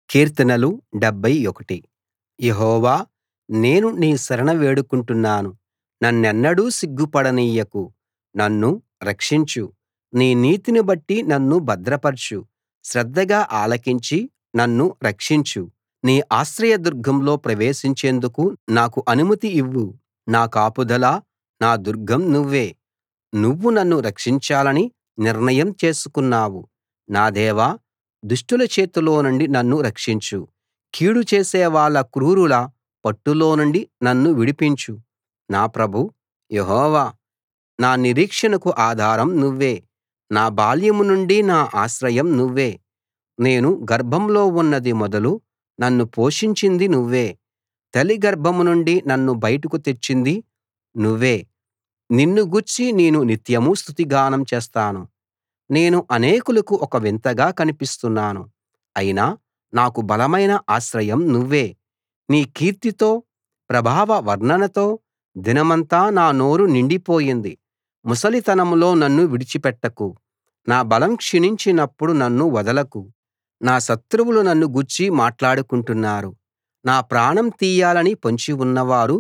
కీర్తనలు 71 యెహోవా నేను నీ శరణ వేడుకుంటున్నాను నన్నెన్నడూ సిగ్గుపడనియ్యకు నన్ను రక్షించు నీ నీతిని బట్టి నన్ను భద్రపరచు శ్రద్ధగా ఆలకించి నన్ను రక్షించు నీ ఆశ్రయదుర్గంలో ప్రవేశించేందుకు నాకు అనుమతి ఇవ్వు నా కాపుదల నా దుర్గం నువ్వే నువ్వు నన్ను రక్షించాలని నిర్ణయం చేసుకున్నావు నా దేవా దుష్టుల చేతిలోనుండి నన్ను రక్షించు కీడు చేసేవాళ్ళ క్రూరుల పట్టులోనుండి నన్ను విడిపించు నా ప్రభూ యెహోవా నా నిరీక్షణకు ఆధారం నువ్వే నా బాల్యం నుండి నా ఆశ్రయం నువ్వే నేను గర్భంలో ఉన్నది మొదలు నన్ను పోషించింది నువ్వే తల్లి గర్భం నుండి నన్ను బయటకు తెచ్చింది నువ్వే నిన్ను గూర్చి నేను నిత్యం స్తుతిగానం చేస్తాను నేను అనేకులకు ఒక వింతగా కనిపిస్తున్నాను అయినా నాకు బలమైన ఆశ్రయం నువ్వే నీ కీర్తితో ప్రభావ వర్ణనతో దినమంతా నా నోరు నిండిపోయింది ముసలితనంలో నన్ను విడిచిపెట్టకు నా బలం క్షీణించినప్పుడు నన్ను వదలకు నా శత్రువులు నన్ను గూర్చి మాట్లాడుకుంటున్నారు నా ప్రాణం తీయాలని పొంచి ఉన్నవారు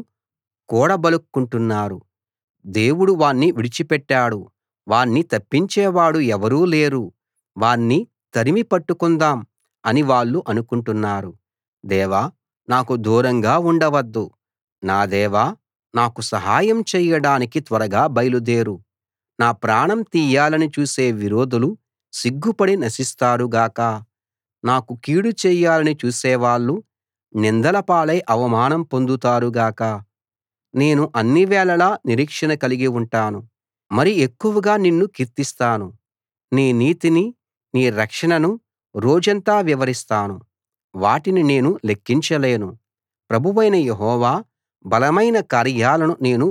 కూడబలుక్కుంటున్నారు దేవుడు వాణ్ణి విడిచిపెట్టాడు వాణ్ణి తప్పించేవాడు ఎవరూ లేరు వాణ్ణి తరిమి పట్టుకుందాం అని వాళ్ళు అనుకుంటున్నారు దేవా నాకు దూరంగా ఉండవద్దు నా దేవా నాకు సహాయం చెయ్యడానికి త్వరగా బయలుదేరు నా ప్రాణం తీయాలని చూసే విరోధులు సిగ్గుపడి నశిస్తారు గాక నాకు కీడు చెయ్యాలని చూసేవాళ్ళు నిందల పాలై అవమానం పొందుతారు గాక నేను అన్ని వేళలా నిరీక్షణ కలిగి ఉంటాను మరి ఎక్కువగా నిన్ను కీర్తిస్తాను నీ నీతిని నీ రక్షణను రోజంతా వివరిస్తాను వాటిని నేను లెక్కించలేను ప్రభువైన యెహోవా బలమైన కార్యాలను నేను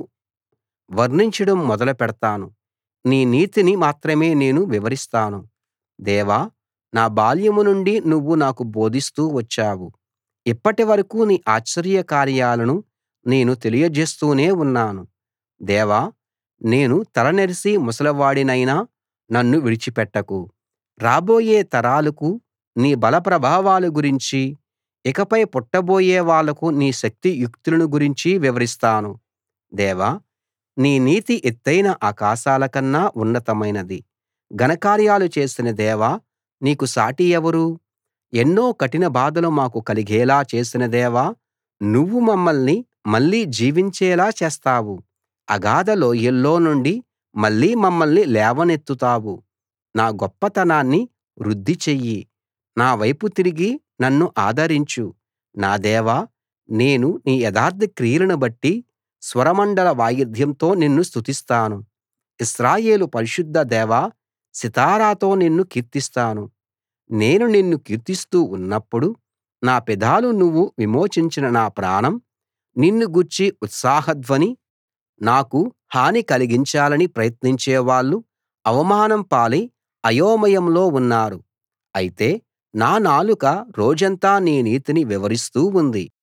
వర్ణించడం మొదలు పెడతాను నీ నీతిని మాత్రమే నేను వివరిస్తాను దేవా నా బాల్యం నుండి నువ్వు నాకు బోధిస్తూ వచ్చావు ఇప్పటివరకూ నీ ఆశ్చర్య కార్యాలను నేను తెలియజేస్తూనే ఉన్నాను దేవా నేను తల నెరిసి ముసలివాడినైనా నన్ను విడిచిపెట్టకు రాబోయే తరాలకు నీ బల ప్రభావాల గురించి ఇకపై పుట్టబోయే వాళ్లకు నీ శక్తి యుక్తులను గురించి వివరిస్తాను దేవా నీ నీతి ఎత్తయిన ఆకాశాల కన్నా ఉన్నతమైనది ఘనకార్యాలు చేసిన దేవా నీకు సాటి ఎవరు ఎన్నో కఠిన బాధలు మాకు కలిగేలా చేసిన దేవా నువ్వు మమ్మల్ని మళ్ళీ జీవించేలా చేస్తావు అగాధ లోయల్లో నుండి మళ్ళీ మమ్మల్ని లేవనెత్తుతావు నా గొప్పతనాన్ని వృద్ధి చెయ్యి నా వైపు తిరిగి నన్ను ఆదరించు నా దేవా నేను నీ యథార్థ క్రియలను బట్టి స్వరమండల వాయిద్యంతో నిన్ను స్తుతిస్తాను ఇశ్రాయేలు పరిశుద్ధ దేవా సితారాతో నిన్ను కీర్తిస్తాను నేను నిన్ను కీర్తిస్తూ ఉన్నప్పుడు నా పెదాలు నువ్వు విమోచించిన నా ప్రాణం నిన్ను గూర్చి ఉత్సాహధ్వని నాకు హాని కలిగించాలని ప్రయత్నించేవాళ్ళు అవమానం పాలై అయోమయంలో ఉన్నారు అయితే నా నాలుక రోజంతా నీ నీతిని వివరిస్తూ ఉంది